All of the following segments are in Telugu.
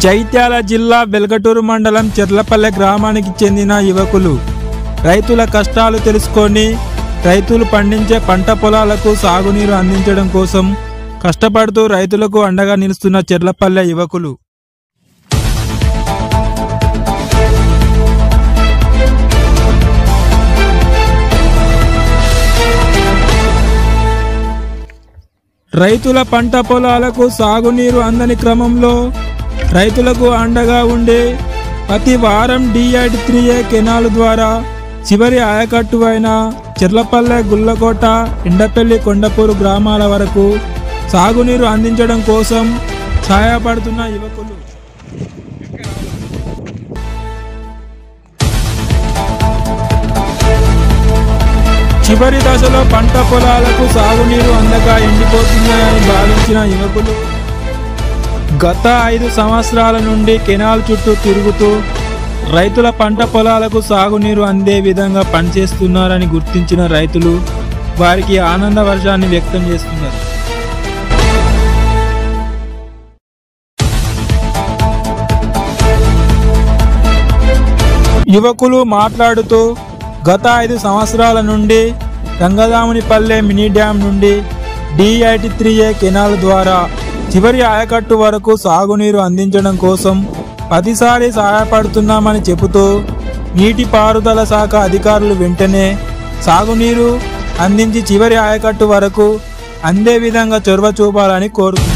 జైత్యాల జిల్లా వెల్గటూరు మండలం చెర్లపల్లె గ్రామానికి చెందిన యువకులు రైతుల కష్టాలు తెలుసుకొని రైతులు పండించే పంట పొలాలకు సాగునీరు అందించడం కోసం కష్టపడుతూ రైతులకు అండగా నిలుస్తున్న చెర్లపల్లె యువకులు రైతుల పంట పొలాలకు సాగునీరు అందని క్రమంలో రైతులకు అండగా ఉండే ప్రతి వారం డిఐడి త్రీ ఏ కెనాల్ ద్వారా చివరి ఆయకట్టు అయిన చెర్లపల్లె గుల్లకోట ఎండపల్లి కొండపూరు గ్రామాల వరకు సాగునీరు అందించడం కోసం సహాయపడుతున్న యువకులు చివరి దశలో పంట పొలాలకు సాగునీరు అందక ఎండిపోతున్నాయని భావించిన యువకులు గత ఐదు సంవత్సరాల నుండి కెనాల్ చుట్టూ తిరుగుతూ రైతుల పంట పొలాలకు సాగునీరు అందే విధంగా పనిచేస్తున్నారని గుర్తించిన రైతులు వారికి ఆనంద వర్షాన్ని వ్యక్తం చేస్తున్నారు యువకులు మాట్లాడుతూ గత ఐదు సంవత్సరాల నుండి రంగదామునిపల్లె మినీ డ్యాం నుండి డిఐటి త్రీ ఏ కెనాల్ ద్వారా చివరి ఆయకట్టు వరకు సాగునీరు అందించడం కోసం ప్రతిసారి సహాయపడుతున్నామని చెబుతూ నీటిపారుదల శాఖ అధికారులు వెంటనే సాగునీరు అందించి చివరి ఆయకట్టు వరకు అందే విధంగా చొరవ చూపాలని కోరుతున్నారు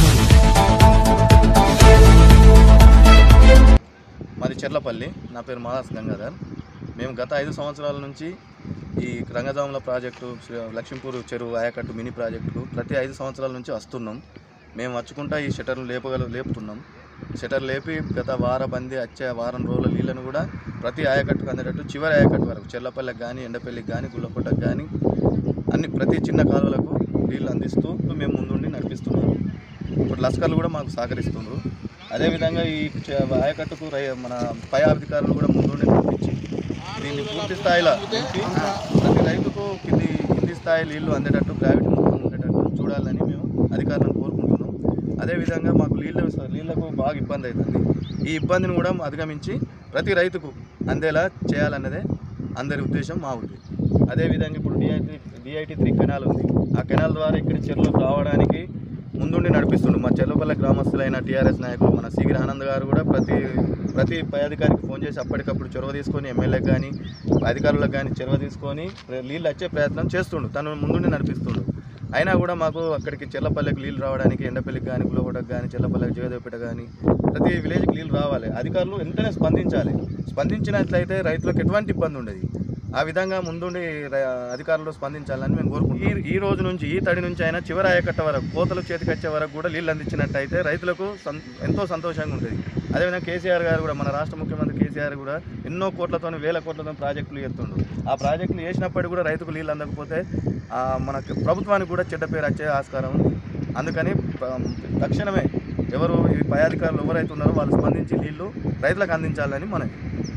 మాది చెర్లపల్లి నా పేరు మాదాస్ గంగాధర్ మేము గత ఐదు సంవత్సరాల నుంచి ఈ రంగజాముల ప్రాజెక్టు శ్రీ- లక్ష్మీపూర్ చెరువు ఆయకట్టు మినీ ప్రాజెక్టుకు ప్రతి ఐదు సంవత్సరాల నుంచి వస్తున్నాం మేము వచ్చుకుంటా ఈ షటర్లు లేపగల లేపుతున్నాం షటర్ లేపి గత వార బంది వచ్చే వారం రోజుల నీళ్ళను కూడా ప్రతి ఆయకట్టుకు అందేటట్టు చివరి ఆయకట్టు వరకు చెర్లపల్లెకి కానీ ఎండపల్లికి కానీ గుల్లకొట్టకు కానీ అన్ని ప్రతి చిన్న కాలువలకు నీళ్ళు అందిస్తూ మేము ముందుండి నడిపిస్తున్నాం ఇప్పుడు లస్కర్లు కూడా మాకు సహకరిస్తున్నారు అదేవిధంగా ఈ చ- ఆయకట్టుకు రై మన పై అధికారులు కూడా ముందుండి నడిపించి దీన్ని పూర్తి స్థాయిలో నింపి ప్రతి రైతుకు కింది కింది స్థాయి నీళ్లు అందేటట్టు గ్రావిటీ మొత్తం ఉండేటట్టు చూడాలని మేము అధికారులను కోరుకుంటున్నాం అదేవిధంగా మాకు నీళ్ళ నీళ్లకు బాగా ఇబ్బంది అవుతుంది ఈ ఇబ్బందిని కూడా అధిగమించి ప్రతి రైతుకు అందేలా చేయాలన్నదే అందరి ఉద్దేశం మా ఉద్దేశం అదేవిధంగా ఇప్పుడు డిఐటి డిఐటి త్రీ కెనాల్ ఉంది ఆ కెనాల్ ద్వారా ఇక్కడి చెరువులకు రావడానికి ముందుండి నడిపిస్తుండు మా చెర్లపల్లె గ్రామస్తులైన టీఆర్ఎస్ నాయకులు మన సిగిరి ఆనంద్ గారు కూడా ప్రతి ప్రతి పై అధికారికి ఫోన్ చేసి అప్పటికప్పుడు చొరవ తీసుకొని ఎమ్మెల్యేకి కానీ అధికారులకు కానీ చొరవ తీసుకొని నీళ్ళు వచ్చే ప్రయత్నం చేస్తుండు తను ముందుండి నడిపిస్తుండు అయినా కూడా మాకు అక్కడికి చెల్లపల్లెకి నీళ్ళు రావడానికి ఎండపల్లికి కానీ గులగొడకు కానీ చెల్లపల్లెకి జగదేవపేట కానీ ప్రతి విలేజ్కి నీళ్ళు రావాలి అధికారులు వెంటనే స్పందించాలి స్పందించినట్లయితే రైతులకు ఎటువంటి ఇబ్బంది ఉండదు ఆ విధంగా ముందుండి ర- అధికారులు స్పందించాలని మేము కోరుకుంటున్నాం ఈ ఈ రోజు నుంచి ఈ తడి నుంచి అయినా చివరి ఆయకట్ట వరకు కోతలు చేతికి వచ్చే వరకు కూడా నీళ్ళు అందించినట్టయితే రైతులకు సం- ఎంతో సంతోషంగా ఉంటుంది అదేవిధంగా కేసీఆర్ గారు కూడా మన రాష్ట్ర ముఖ్యమంత్రి కేసీఆర్ కూడా ఎన్నో కోట్లతో వేల కోట్లతో ప్రాజెక్టులు చేస్తుండ్రు ఆ ప్రాజెక్టులు చేసినప్పటికీ కూడా రైతుకు నీళ్ళు అందకపోతే ఆ, మనకు ప్రభుత్వానికి కూడా చెడ్డ పేరు వచ్చే ఆస్కారం ఉంది అందుకని ప- తక్షణమే ఎవరు ఈ పై అధికారులు ఎవరైతే ఉన్నారో వాళ్ళు స్పందించి నీళ్లు రైతులకు అందించాలని మనకి